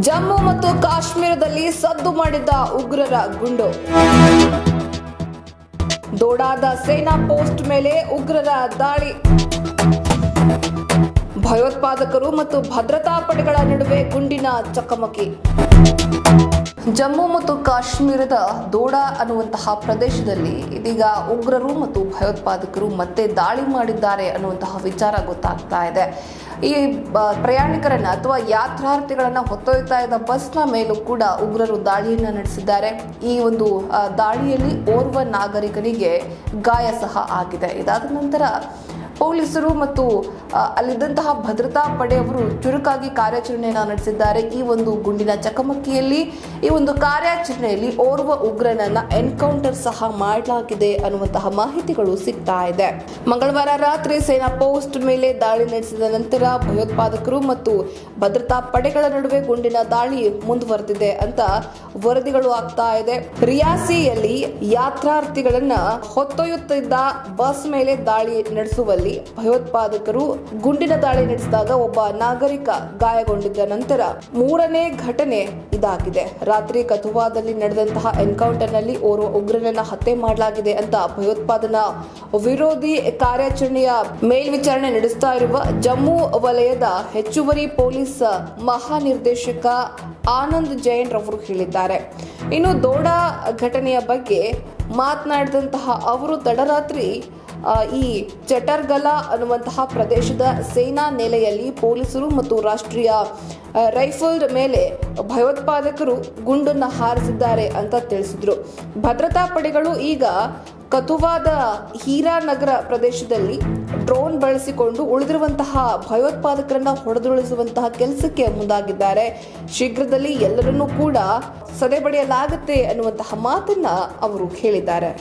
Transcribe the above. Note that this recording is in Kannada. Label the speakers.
Speaker 1: ಜಮ್ಮು ಮತ್ತು ಕಾಶ್ಮೀರದಲ್ಲಿ ಸದ್ದು ಮಾಡಿದ್ದ ಉಗ್ರರ ಗುಂಡು ದೋಡಾದ ಸೇನಾ ಪೋಸ್ಟ್ ಮೇಲೆ ಉಗ್ರರ ದಾಳಿ ಭಯೋತ್ಪಾದಕರು ಮತ್ತು ಭದ್ರತಾ ಪಡೆಗಳ ನಡುವೆ ಗುಂಡಿನ ಚಕಮಕಿ ಜಮ್ಮು ಮತ್ತು ಕಾಶ್ಮೀರದ ದೋಡಾ ಅನ್ನುವಂತಹ ಪ್ರದೇಶದಲ್ಲಿ ಇದೀಗ ಉಗ್ರರು ಮತ್ತು ಭಯೋತ್ಪಾದಕರು ಮತ್ತೆ ದಾಳಿ ಮಾಡಿದ್ದಾರೆ ಅನ್ನುವಂತಹ ವಿಚಾರ ಗೊತ್ತಾಗ್ತಾ ಇದೆ ಈ ಬ- ಪ್ರಯಾಣಿಕರನ್ನ ಅಥವಾ ಯಾತ್ರಾರ್ಥಿಗಳನ್ನ ಹೊತ್ತೊಯ್ತಾ ಇದ್ದ ಬಸ್ನ ಮೇಲೂ ಕೂಡ ಉಗ್ರರು ದಾಳಿಯನ್ನ ನಡೆಸಿದ್ದಾರೆ ಈ ಒಂದು ಆ, ದಾಳಿಯಲ್ಲಿ ಓರ್ವ ನಾಗರಿಕನಿಗೆ ಗಾಯ ಸಹ ಆಗಿದೆ ಇದಾದ ನಂತರ ಪೊಲೀಸರು ಮತ್ತು ಆ, ಅಲ್ಲಿದ್ದಂತಹ ಭದ್ರತಾ ಪಡೆಯವರು ಚುರುಕಾಗಿ ಕಾರ್ಯಾಚರಣೆಯನ್ನು ನಡೆಸಿದ್ದಾರೆ ಈ ಒಂದು ಗುಂಡಿನ ಚಕಮಕಿಯಲ್ಲಿ ಈ ಒಂದು ಕಾರ್ಯಾಚರಣೆಯಲ್ಲಿ ಓರ್ವ ಉಗ್ರನನ್ನ ಎನ್ಕೌಂಟರ್ ಸಹ ಮಾಡಲಾಗಿದೆ ಅನ್ನುವಂತಹ ಮಾಹಿತಿಗಳು ಸಿಗ್ತಾ ಇದೆ ಮಂಗಳವಾರ ರಾತ್ರಿ ಸೇನಾ ಪೋಸ್ಟ್ ಮೇಲೆ ದಾಳಿ ನಡೆಸಿದ ನಂತರ ಭಯೋತ್ಪಾದಕರು ಮತ್ತು ಭದ್ರತಾ ಪಡೆಗಳ ನಡುವೆ ಗುಂಡಿನ ದಾಳಿ ಮುಂದುವರೆದಿದೆ ಅಂತ ವರದಿಗಳು ಆಗ್ತಾ ಇದೆ ರಿಯಾಸಿಯಲ್ಲಿ ಯಾತ್ರಾರ್ಥಿಗಳನ್ನ ಹೊತ್ತೊಯ್ಯುತ್ತಿದ್ದ ಬಸ್ ಮೇಲೆ ದಾಳಿ ನಡೆಸುವಲ್ಲಿ ಭಯೋತ್ಪಾದಕರು ಗುಂಡಿನ ದಾಳಿ ನಡೆಸಿದಾಗ ಒಬ್ಬ ನಾಗರಿಕ ಗಾಯಗೊಂಡಿದ್ದ ನಂತರ ಮೂರನೇ ಘಟನೆ ಇದಾಗಿದೆ ರಾತ್ರಿ ಕಥುವಾದಲ್ಲಿ ನಡೆದಂತಹ ಎನ್ಕೌಂಟರ್ನಲ್ಲಿ ಓರ್ವ ಉಗ್ರನನ್ನ ಹತ್ಯೆ ಮಾಡಲಾಗಿದೆ ಅಂತ ಭಯೋತ್ಪಾದನಾ ವಿರೋಧಿ ಕಾರ್ಯಾಚರಣೆಯ ಮೇಲ್ವಿಚಾರಣೆ ನಡೆಸ್ತಾ ಇರುವ ಜಮ್ಮು ವಲಯದ ಹೆಚ್ಚುವರಿ ಪೊಲೀಸ್ ಮಹಾನಿರ್ದೇಶಕ ಆನಂದ್ ಜೈನ್ ರವರು ಹೇಳಿದ್ದಾರೆ ಇನ್ನು ದೋಡಾ ಘಟನೆಯ ಬಗ್ಗೆ ಮಾತನಾಡಿದಂತಹ ಅವರು ತಡರಾತ್ರಿ ಆ, ಈ ಚಟರ್ಗಲ ಅನ್ನುವಂತಹ ಪ್ರದೇಶದ ಸೇನಾ ನೆಲೆಯಲ್ಲಿ ಪೊಲೀಸರು ಮತ್ತು ರಾಷ್ಟ್ರೀಯ ಆ, ರೈಫಲ್ ಮೇಲೆ ಭಯೋತ್ಪಾದಕರು ಗುಂಡನ್ನು ಹಾರಿಸಿದ್ದಾರೆ ಅಂತ ತಿಳಿಸಿದ್ರು ಭದ್ರತಾ ಪಡೆಗಳು ಈಗ ಕಥುವಾದ ಹೀರಾನಗರ ಪ್ರದೇಶದಲ್ಲಿ ಡ್ರೋನ್ ಬಳಸಿಕೊಂಡು ಉಳಿದಿರುವಂತಹ ಭಯೋತ್ಪಾದಕರನ್ನ ಹೊಡೆದುರುಳಿಸುವಂತಹ ಕೆಲಸಕ್ಕೆ ಮುಂದಾಗಿದ್ದಾರೆ ಶೀಘ್ರದಲ್ಲಿ ಎಲ್ಲರನ್ನೂ ಕೂಡ ಸದೆಬಡಿಯಲಾಗುತ್ತೆ ಅನ್ನುವಂತಹ ಮಾತನ್ನ ಅವರು ಹೇಳಿದ್ದಾರೆ